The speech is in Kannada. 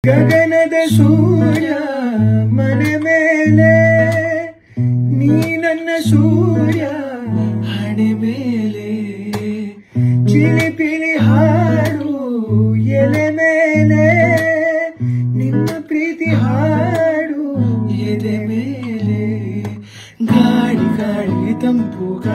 ಗಗನದ ಸೂರ್ಯ ಮನೆ ಮೇಲೆ ನೀ ನನ್ನ ಸೂರ್ಯ ಹಣೆ ಮೇಲೆ ಚಿಲಿಪಿಲಿ ಹಾಡು ಎಲೆ ಮೇಲೆ ನಿನ್ನ ಪ್ರೀತಿ ಹಾಡು ಎದೆ ಮೇಲೆ ಗಾಳಿ ಗಾಳಿ ತಂಪು